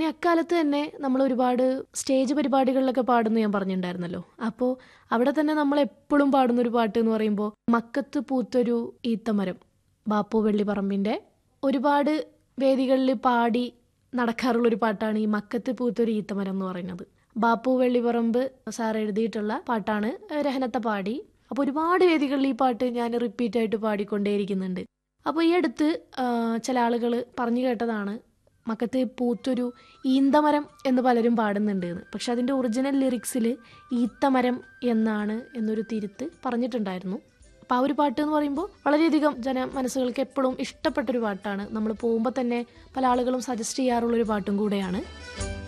പിന്നെ അക്കാലത്ത് തന്നെ നമ്മൾ ഒരുപാട് സ്റ്റേജ് പരിപാടികളിലൊക്കെ പാടുന്നു ഞാൻ പറഞ്ഞിട്ടുണ്ടായിരുന്നല്ലോ അപ്പോൾ അവിടെ തന്നെ നമ്മൾ എപ്പോഴും പാടുന്ന ഒരു പാട്ട് എന്ന് പറയുമ്പോൾ മക്കത്ത് പൂത്തൊരു ഈത്തമരം ബാപ്പു വെള്ളിപ്പറമ്പിൻ്റെ ഒരുപാട് വേദികളിൽ പാടി നടക്കാറുള്ളൊരു പാട്ടാണ് ഈ മക്കത്ത് പൂത്തൊരു ഈത്തമരം എന്ന് പറയുന്നത് ബാപ്പു വെള്ളിപ്പറമ്പ് സാർ എഴുതിയിട്ടുള്ള പാട്ടാണ് രഹനത്തെ പാടി അപ്പോൾ ഒരുപാട് വേദികളിൽ ഈ പാട്ട് ഞാൻ റിപ്പീറ്റ് ആയിട്ട് പാടിക്കൊണ്ടേയിരിക്കുന്നുണ്ട് അപ്പോൾ ഈ അടുത്ത് ആ, ചില ആളുകൾ പറഞ്ഞു കേട്ടതാണ് മക്കത്ത് പൂത്തൊരു ഈന്തമരം എന്ന് പലരും പാടുന്നുണ്ട് എന്ന് പക്ഷെ അതിൻ്റെ ഒറിജിനൽ ലിറിക്സിൽ ഈത്തമരം എന്നാണ് എന്നൊരു തിരുത്ത് പറഞ്ഞിട്ടുണ്ടായിരുന്നു അപ്പോൾ ആ ഒരു പാട്ട് എന്ന് പറയുമ്പോൾ വളരെയധികം ജന മനസ്സുകൾക്ക് എപ്പോഴും ഇഷ്ടപ്പെട്ടൊരു പാട്ടാണ് നമ്മൾ പോകുമ്പോൾ തന്നെ പല ആളുകളും സജസ്റ്റ് ചെയ്യാറുള്ളൊരു പാട്ടും കൂടെയാണ്